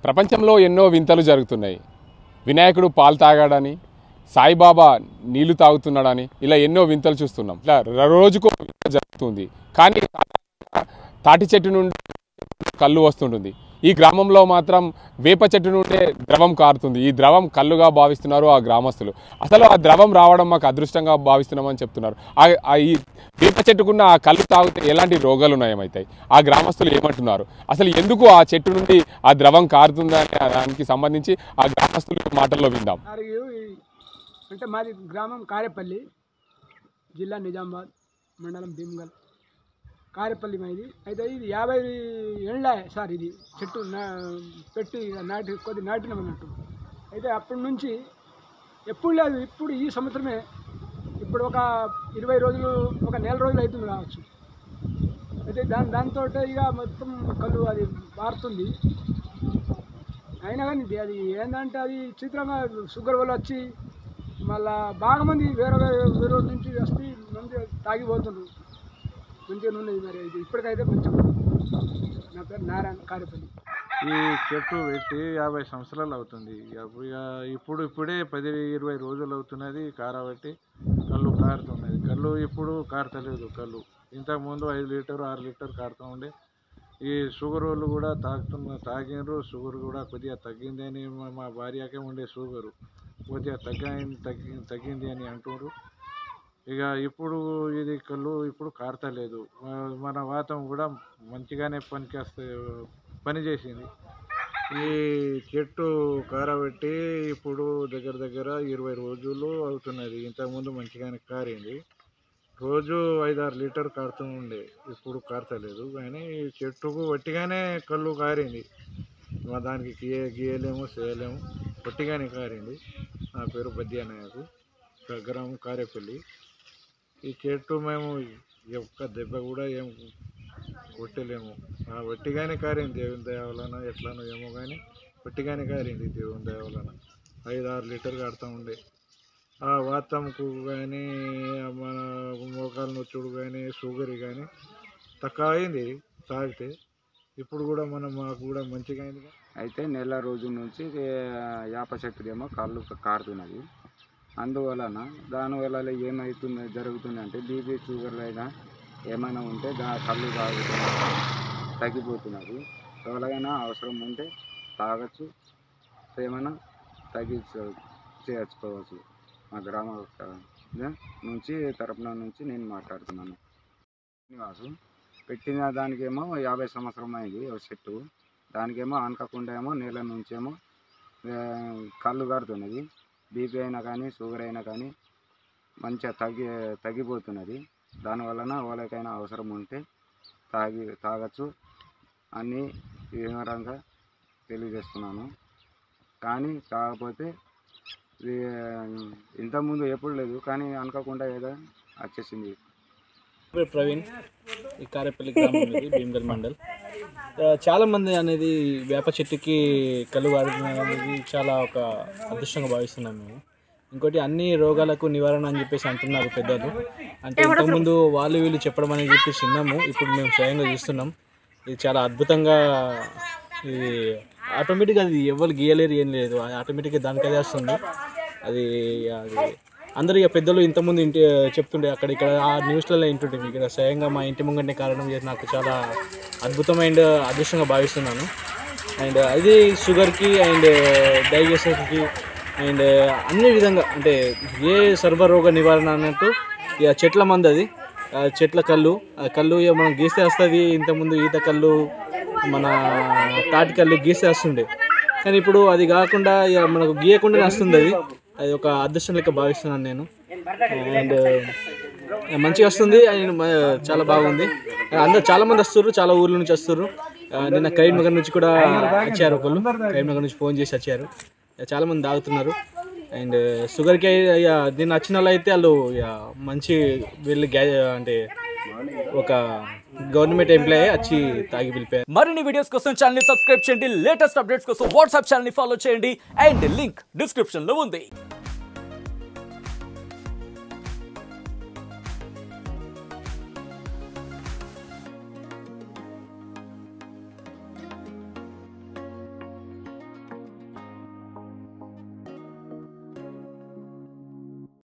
ప్రపంచంలో ఎన్నో వింతలు జరుగుతున్నాయి వినాయకుడు పాలు తాగాడని సాయిబాబా నీళ్లు తాగుతున్నాడని ఇలా ఎన్నో వింతలు చూస్తున్నాం ఇలా ర- రోజుకో వింత జరుగుతుంది కానీ తాటి చెట్టు నుండి కళ్ళు వస్తుంటుంది ఈ గ్రామంలో మాత్రం వేప చెట్టు నుండే ద్రవం కారుతుంది ఈ ద్రవం కళ్ళుగా భావిస్తున్నారు ఆ గ్రామస్తులు అసలు ఆ ద్రవం రావడం మాకు అదృష్టంగా భావిస్తున్నామని చెప్తున్నారు ఆ- ఆ ఈ వేప చెట్టుకున్న ఆ కళ్ళు తాగితే ఎలాంటి రోగాలు నయమవుతాయి ఆ గ్రామస్తులు ఏమంటున్నారు అసలు ఎందుకు ఆ చెట్టు నుండి ఆ ద్రవం కారుతుందనే దానికి సంబంధించి ఆ గ్రామస్తుల మాటల్లో విందాం మరియు ఈ- అంటే మాది గ్రామం కారేపల్లి జిల్లా నిజామాబాద్ మండలం భీమ్గల్ కారేపల్లి మాది అయితే ఇది యాభై ఏళ్ళ సార్ ఇది చెట్టు నా పెట్టి నాటి కొద్ది నాటినాం అన్నట్టు అయితే అప్పటి నుంచి ఎప్పుడు లేదు ఇప్పుడు ఈ సంవత్సరమే ఇప్పుడు ఒక ఇరవై రోజులు ఒక నెల రోజులు అవుతుంది కావచ్చు అయితే దాని దాంతో ఇక మొత్తం కళ్ళు అది మారుతుంది అయినా కానీ ఇది అది ఏంటంటే అది చిత్రంగా షుగర్ వల్ల వచ్చి మళ్ళా బాగా మంది వేరే వేరే వేరే ఊరు నుంచి వస్తే మంచిగా తాగిపోతుండ్రు మంచిగా ఉన్నది మరి ఇది ఇప్పటికైతే మంచిగా ఉంది. నా పేరు నారాయణ కారేపల్లి ఈ చెట్టు పెట్టి యాభై సంవత్సరాలు అవుతుంది అప్పుడు ఇక ఇప్పుడు ఇప్పుడే పది ఇరవై రోజులు అవుతున్నది కారబట్టి కళ్ళు కారుతున్నది కళ్ళు ఇప్పుడు కారతలేదు కళ్ళు ఇంతకుముందు ఐదు లీటర్ ఆరు లీటర్ కారుతూ ఉండే ఈ షుగర్ వాళ్ళు కూడా తాగుతున్న తాగినారు షుగర్ కూడా కొద్దిగా తగ్గింది అని మా- మా భార్యకే ఉండే షుగరు కొద్దిగా తగ్గి తగ్గి తగ్గింది అని అంటున్నారు ఇక ఇప్పుడు ఇది కళ్ళు ఇప్పుడు కారతలేదు మ- మన వాతం కూడా మంచిగానే పనిచేస్తే పని చేసింది ఈ చెట్టు కారబెట్టి ఇప్పుడు దగ్గర దగ్గర ఇరవై రోజులు అవుతున్నది ఇంతకుముందు మంచిగానే కారింది రోజు ఐదారు లీటర్ కారుతూ ఉండే ఇప్పుడు కారతలేదు కానీ ఈ చెట్టుకు వట్టిగానే కళ్ళు కారింది మా దానికి గీయ గీయలేము చేయలేము వట్టిగానే కారింది నా పేరు బద్యా నాయకు గ్రామం కారేపల్లి ఈ చెట్టు మేము ఒక్క దెబ్బ కూడా ఏం కొట్టలేము ఆ వట్టిగానే కారింది దేవుని దయ వలన ఎట్లానో ఏమో కానీ వట్టిగానే కారింది దేవుని దయ వలన ఐదు ఆరు లీటర్ కడతా ఉండే ఆ వాతంకు కానీ మన మోకాలు నొచ్చుడు కానీ షుగర్ కానీ తక్కువ అయింది తాగితే ఇప్పుడు కూడా మనం మాకు కూడా మంచిగా అయింది అయితే నెల రోజుల నుంచి ఏ, యాప చెట్టుదేమో కళ్ళు కారుతున్నది అందువలన దానివల్ల ఏమవుతుంది జరుగుతుంది అంటే బీపీ షుగర్లు అయినా ఏమైనా ఉంటే దా కళ్ళు తాగుతున్నది తగ్గిపోతున్నది ఎవరికైనా అవసరం ఉంటే తాగొచ్చు ఏమైనా తగ్గించ చేర్చుకోవచ్చు మా గ్రామ ద- నుంచి తరపున నుంచి నేను మాట్లాడుతున్నాను శ్రీనివాసు పెట్టిన దానికేమో యాభై సంవత్సరం అయింది ఒక చెట్టు దానికేమో ఆనకకుండా ఏమో నీళ్ళ నుంచేమో ఆ, కళ్ళు కారుతున్నది బీపీ అయినా కానీ షుగర్ అయినా కానీ మంచిగా తగ్గి తగ్గిపోతున్నది దానివలన వాళ్ళకైనా అవసరం ఉంటే తాగి తాగచ్చు అని వివరంగా తెలియజేస్తున్నాను కానీ కాకపోతే ఇది, ఇంతకుముందు ఎప్పుడు లేదు కానీ అనుకోకుండా ఏదో వచ్చేసింది పేరు ప్రవీణ్ ఈ కారేపల్లి గ్రామం ఇది భీమగల్ మండల్ ఆ, చాలా మంది అనేది వేప చెట్టుకి కళ్ళు వాడడం అనేది చాలా ఒక అదృష్టంగా భావిస్తున్నాం మేము ఇంకోటి అన్ని రోగాలకు నివారణ అని చెప్పేసి అంటున్నారు పెద్దలు అంటే ఇంతకుముందు వాళ్ళు వీళ్ళు చెప్పడం అనేది చెప్పేసి విన్నాము ఇప్పుడు మేము స్వయంగా చూస్తున్నాం ఇది చాలా అద్భుతంగా ఇది ఆటోమేటిక్గా అది ఎవరు గీయలేరు ఏం లేదు ఆటోమేటిక్గా దానికి అదే వస్తుంది అది అది అందరు ఇక పెద్దలు ఇంతకుముందు ఇంటి చెప్తుండే అక్కడ ఇక్కడ ఆ న్యూస్లలో వింటుంటే ఇక్కడ స్వయంగా మా ఇంటి ముంగంటే కారణం చేసి నాకు చాలా అద్భుతమైన అదృష్టంగా భావిస్తున్నాను అండ్ అది షుగర్కి అండ్ డైజెషన్కి అండ్ అన్ని విధంగా అంటే ఏ సర్వరోగ నివారణ అన్నట్టు ఇక చెట్ల మంది అది ఆ చెట్ల కళ్ళు ఆ కళ్ళు ఇక మనం గీస్తే వస్తుంది ఇంతకుముందు ఈత కళ్ళు మన తాటి కళ్ళు గీస్తే వస్తుండే కానీ ఇప్పుడు అది కాకుండా ఇక మనకు గీయకుండానే వస్తుంది అది అది ఒక అదృష్టం లెక్క భావిస్తున్నాను నేను అండ్ మంచిగా వస్తుంది అండ్ మ- చాలా బాగుంది అందరు చాలా మంది వస్తారు చాలా ఊర్ల నుంచి వస్తారు ఆ, నిన్న కరీంనగర్ నుంచి కూడా వచ్చారు ఒకళ్ళు కరీంనగర్ నుంచి ఫోన్ చేసి వచ్చారు చాలా మంది తాగుతున్నారు అండ్ షుగర్కి ఇక దీన్ని వచ్చిన వాళ్ళు అయితే వాళ్ళు ఇక మంచి వెళ్ళి గ్యా అంటే ఒక గవర్నమెంట్ ఎంప్లాయీ వచ్చి తాగి పిలిపారు మరిన్ని వీడియోస్ కోసం ఛానల్ ని సబ్స్క్రైబ్ చేయండి లేటెస్ట్ అప్డేట్స్ కోసం వాట్సాప్ ఛానల్ ని ఫాలో చేయండి అండ్ లింక్ డిస్క్రిప్షన్ లో ఉంది